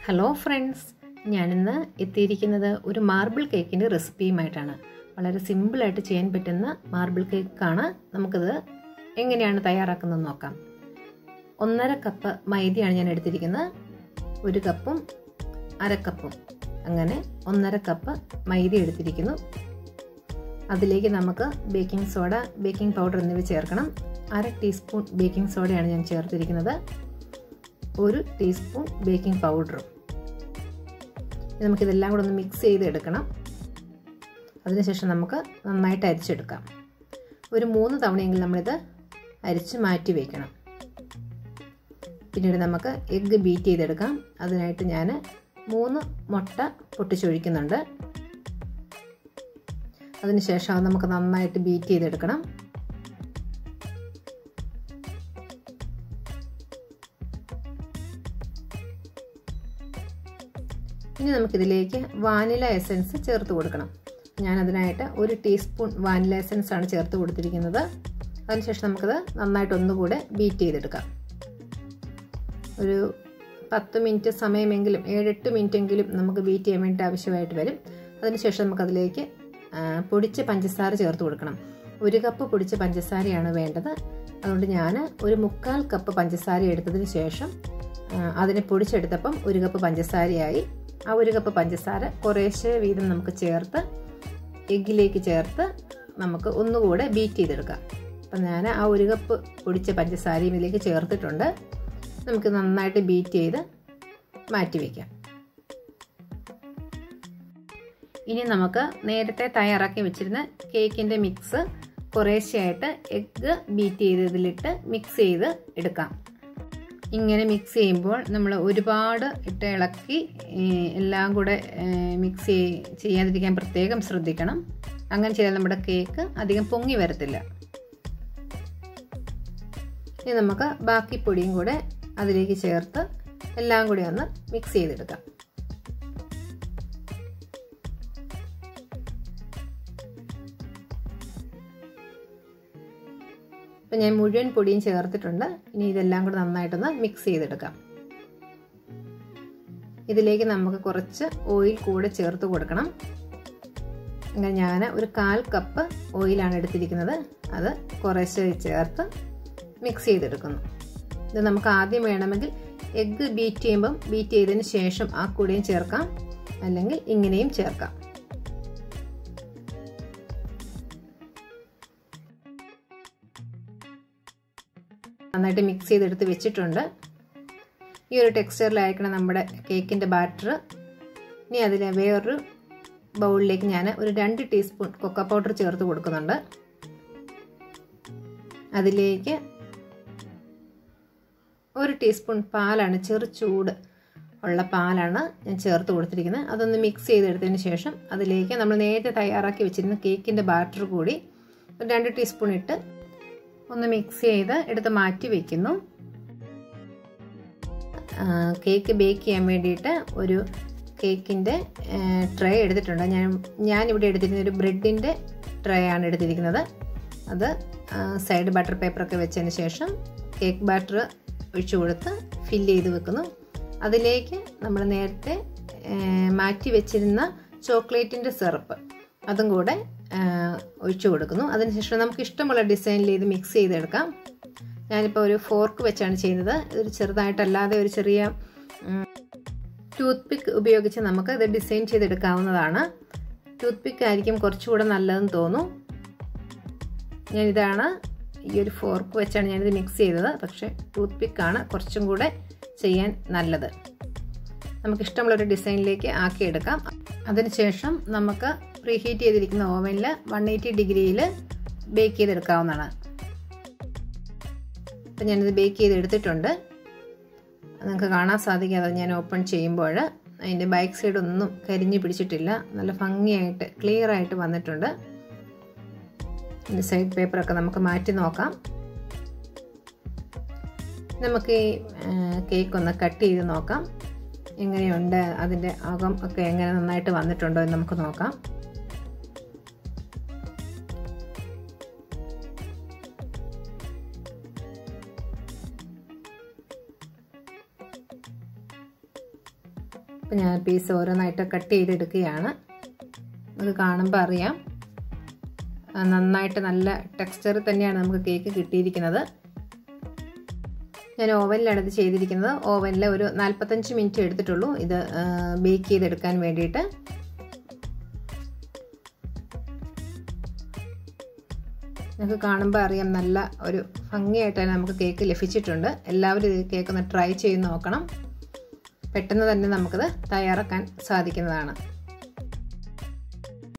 hello friends ഞാനിന്ന് എത്തിയിരിക്കുന്നത് ഒരു മാർബിൾ കേക്കിൻ്റെ റെസിപ്പിയുമായിട്ടാണ് വളരെ സിമ്പിളായിട്ട് ചെയ്യാൻ പറ്റുന്ന മാർബിൾ കേക്കാണ് നമുക്കത് എങ്ങനെയാണ് തയ്യാറാക്കുന്നത് നോക്കാം ഒന്നര കപ്പ് മൈദയാണ് ഞാൻ എടുത്തിരിക്കുന്നത് ഒരു കപ്പും അര കപ്പും അങ്ങനെ ഒന്നര കപ്പ് മൈദ എടുത്തിരിക്കുന്നു അതിലേക്ക് നമുക്ക് ബേക്കിംഗ് സോഡ ബേക്കിംഗ് പൗഡർ എന്നിവ ചേർക്കണം അര ടീസ്പൂൺ ബേക്കിംഗ് സോഡയാണ് ഞാൻ ചേർത്തിരിക്കുന്നത് ഒരു ടീസ്പൂൺ ബേക്കിംഗ് പൗഡറും നമുക്കിതെല്ലാം കൂടെ ഒന്ന് മിക്സ് ചെയ്ത് എടുക്കണം അതിനുശേഷം നമുക്ക് നന്നായിട്ട് അരിച്ചെടുക്കാം ഒരു മൂന്ന് തവണയെങ്കിലും നമ്മളിത് അരിച്ച് മാറ്റി വയ്ക്കണം പിന്നീട് നമുക്ക് എഗ്ഗ് ബീറ്റ് ചെയ്തെടുക്കാം അതിനായിട്ട് ഞാൻ മൂന്ന് മുട്ട പൊട്ടിച്ചൊഴിക്കുന്നുണ്ട് അതിനുശേഷം അത് നമുക്ക് നന്നായിട്ട് ബീറ്റ് ചെയ്തെടുക്കണം ഇനി നമുക്കിതിലേക്ക് വാനില എസൻസ് ചേർത്ത് കൊടുക്കണം ഞാൻ അതിനായിട്ട് ഒരു ടീസ്പൂൺ വാനില എസൻസ് ആണ് ചേർത്ത് കൊടുത്തിരിക്കുന്നത് അതിനുശേഷം നമുക്കത് നന്നായിട്ട് ഒന്നുകൂടെ ബീറ്റ് ചെയ്തെടുക്കാം ഒരു പത്ത് മിനിറ്റ് സമയമെങ്കിലും ഏഴെട്ട് മിനിറ്റെങ്കിലും നമുക്ക് ബീറ്റ് ചെയ്യാൻ വേണ്ടി ആവശ്യമായിട്ട് വരും അതിനുശേഷം നമുക്കതിലേക്ക് പൊടിച്ച പഞ്ചസാര ചേർത്ത് കൊടുക്കണം ഒരു കപ്പ് പൊടിച്ച പഞ്ചസാരയാണ് വേണ്ടത് അതുകൊണ്ട് ഞാൻ ഒരു മുക്കാൽ കപ്പ് പഞ്ചസാര എടുത്തതിന് ശേഷം അതിനെ പൊടിച്ചെടുത്തപ്പം ഒരു കപ്പ് പഞ്ചസാരയായി ആ ഒരു കപ്പ് പഞ്ചസാര കുറേശ്ശെ വീതം നമുക്ക് ചേർത്ത് എഗ്ഗിലേക്ക് ചേർത്ത് നമുക്ക് ഒന്നുകൂടെ ബീറ്റ് ചെയ്തെടുക്കാം അപ്പം ഞാൻ ആ ഒരു കപ്പ് പൊടിച്ച പഞ്ചസാരയും ഇതിലേക്ക് ചേർത്തിട്ടുണ്ട് നമുക്ക് നന്നായിട്ട് ബീറ്റ് ചെയ്ത് മാറ്റി വയ്ക്കാം ഇനി നമുക്ക് നേരത്തെ തയ്യാറാക്കി വെച്ചിരുന്ന കേക്കിൻ്റെ മിക്സ് കുറേശ്ശെയായിട്ട് എഗ്ഗ് ബീറ്റ് ചെയ്തതിലിട്ട് മിക്സ് ചെയ്ത് എടുക്കാം ഇങ്ങനെ മിക്സ് ചെയ്യുമ്പോൾ നമ്മൾ ഒരുപാട് ഇട്ട് ഇളക്കി എല്ലാം കൂടെ മിക്സ് ചെയ്യാതിരിക്കാൻ പ്രത്യേകം ശ്രദ്ധിക്കണം അങ്ങനെ ചെയ്താൽ നമ്മുടെ കേക്ക് അധികം പൊങ്ങി വരത്തില്ല ഇനി നമുക്ക് ബാക്കി പൊടിയും കൂടെ അതിലേക്ക് ചേർത്ത് എല്ലാം കൂടി ഒന്ന് മിക്സ് ചെയ്തെടുക്കാം ഇപ്പം ഞാൻ മുഴുവൻ പൊടിയും ചേർത്തിട്ടുണ്ട് ഇനി ഇതെല്ലാം കൂടെ നന്നായിട്ടൊന്ന് മിക്സ് ചെയ്തെടുക്കാം ഇതിലേക്ക് നമുക്ക് കുറച്ച് ഓയിൽ കൂടെ ചേർത്ത് കൊടുക്കണം അങ്ങനെ ഞാൻ ഒരു കാൽ കപ്പ് ഓയിലാണ് എടുത്തിരിക്കുന്നത് അത് കുറേശ്ശെ ചേർത്ത് മിക്സ് ചെയ്തെടുക്കുന്നു ഇത് നമുക്ക് ആദ്യം വേണമെങ്കിൽ എഗ്ഗ് ബീറ്റ് ചെയ്യുമ്പം ബീറ്റ് ചെയ്തതിന് ശേഷം ആ കൂടെയും ചേർക്കാം അല്ലെങ്കിൽ ഇങ്ങനെയും ചേർക്കാം നന്നായിട്ട് മിക്സ് ചെയ്തെടുത്ത് വെച്ചിട്ടുണ്ട് ഈ ഒരു ടെക്സ്ചറിലായിരിക്കണം നമ്മുടെ കേക്കിൻ്റെ ബാറ്റർ ഇനി അതിൽ വേറൊരു ബൗളിലേക്ക് ഞാൻ ഒരു രണ്ട് ടീസ്പൂൺ കൊക്ക പൗഡർ ചേർത്ത് കൊടുക്കുന്നുണ്ട് അതിലേക്ക് ഒരു ടീസ്പൂൺ പാലാണ് ചെറു ചൂട് ഉള്ള പാലാണ് ഞാൻ ചേർത്ത് കൊടുത്തിരിക്കുന്നത് അതൊന്ന് മിക്സ് ചെയ്തെടുത്തതിന് ശേഷം അതിലേക്ക് നമ്മൾ നേരത്തെ തയ്യാറാക്കി വെച്ചിരുന്ന കേക്കിൻ്റെ ബാറ്റർ കൂടി ഒരു രണ്ട് ടീസ്പൂൺ ഇട്ട് ഒന്ന് മിക്സ് ചെയ്ത് എടുത്ത് മാറ്റി വയ്ക്കുന്നു കേക്ക് ബേക്ക് ചെയ്യാൻ വേണ്ടിയിട്ട് ഒരു കേക്കിൻ്റെ ട്രേ എടുത്തിട്ടുണ്ട് ഞാൻ ഞാനിവിടെ എടുത്തിരിക്കുന്ന ഒരു ബ്രെഡിൻ്റെ ട്രേ ആണ് എടുത്തിരിക്കുന്നത് അത് സൈഡ് ബട്ടർ പേപ്പറൊക്കെ വെച്ചതിന് ശേഷം കേക്ക് ബാറ്റർ ഒഴിച്ചു കൊടുത്ത് ഫില്ല് ചെയ്ത് വെക്കുന്നു അതിലേക്ക് നമ്മൾ നേരത്തെ മാറ്റി വെച്ചിരുന്ന ചോക്ലേറ്റിൻ്റെ സിറപ്പ് അതും കൂടെ ഒഴിച്ചു കൊടുക്കുന്നു അതിനുശേഷം നമുക്ക് ഇഷ്ടമുള്ള ഡിസൈനിൽ ഇത് മിക്സ് ചെയ്തെടുക്കാം ഞാനിപ്പോൾ ഒരു ഫോർക്ക് വെച്ചാണ് ചെയ്യുന്നത് ഒരു ചെറുതായിട്ടല്ലാതെ ഒരു ചെറിയ ടൂത്ത് പിക്ക് ഉപയോഗിച്ച് നമുക്ക് ഇത് ഡിസൈൻ ചെയ്തെടുക്കാവുന്നതാണ് ടൂത്ത് പിക്ക് ആയിരിക്കും കുറച്ചുകൂടെ നല്ലതെന്ന് തോന്നും ഞാനിതാണ് ഈ ഒരു ഫോർക്ക് വെച്ചാണ് ഞാനിത് മിക്സ് ചെയ്തത് പക്ഷേ ടൂത്ത് പിക്കാണ് കുറച്ചും കൂടെ ചെയ്യാൻ നല്ലത് നമുക്ക് ഇഷ്ടമുള്ളൊരു ഡിസൈനിലേക്ക് ആക്കിയെടുക്കാം അതിനുശേഷം നമുക്ക് പ്രീഹീറ്റ് ചെയ്തിരിക്കുന്ന ഓവനിൽ വൺ എയ്റ്റി ഡിഗ്രിയിൽ ബേക്ക് ചെയ്തെടുക്കാവുന്നതാണ് അപ്പം ഞാനിത് ബേക്ക് ചെയ്തെടുത്തിട്ടുണ്ട് നിങ്ങൾക്ക് കാണാൻ സാധിക്കാതെ ഞാൻ ഓപ്പൺ ചെയ്യുമ്പോൾ അതിൻ്റെ ബാക്ക് സൈഡ് ഒന്നും കരിഞ്ഞു പിടിച്ചിട്ടില്ല നല്ല ഭംഗിയായിട്ട് ക്ലിയർ ആയിട്ട് വന്നിട്ടുണ്ട് ഇതിൻ്റെ സൈഡ് പേപ്പറൊക്കെ നമുക്ക് മാറ്റി നോക്കാം നമുക്ക് ഈ കേക്ക് ഒന്ന് കട്ട് ചെയ്ത് നോക്കാം എങ്ങനെയുണ്ട് അതിൻ്റെ അകം ഒക്കെ എങ്ങനെ നന്നായിട്ട് വന്നിട്ടുണ്ടോ എന്ന് നമുക്ക് നോക്കാം അപ്പം ഞാൻ പീസ് ഓരോന്നായിട്ട് കട്ട് ചെയ്തെടുക്കുകയാണ് നമുക്ക് കാണുമ്പോൾ അറിയാം നന്നായിട്ട് നല്ല ടെക്സ്ചറിൽ തന്നെയാണ് നമുക്ക് കേക്ക് കിട്ടിയിരിക്കുന്നത് ഞാൻ ഓവനിലാണ് ഇത് ചെയ്തിരിക്കുന്നത് ഓവനിൽ ഒരു നാൽപ്പത്തഞ്ച് മിനിറ്റ് എടുത്തിട്ടുള്ളൂ ഇത് ബേക്ക് ചെയ്തെടുക്കാൻ വേണ്ടിയിട്ട് നമുക്ക് കാണുമ്പോൾ അറിയാം നല്ല ഒരു ഭംഗിയായിട്ട് തന്നെ നമുക്ക് കേക്ക് ലഭിച്ചിട്ടുണ്ട് എല്ലാവരും ഇത് കേക്ക് ഒന്ന് ട്രൈ ചെയ്ത് നോക്കണം പെട്ടെന്ന് തന്നെ നമുക്കത് തയ്യാറാക്കാൻ സാധിക്കുന്നതാണ്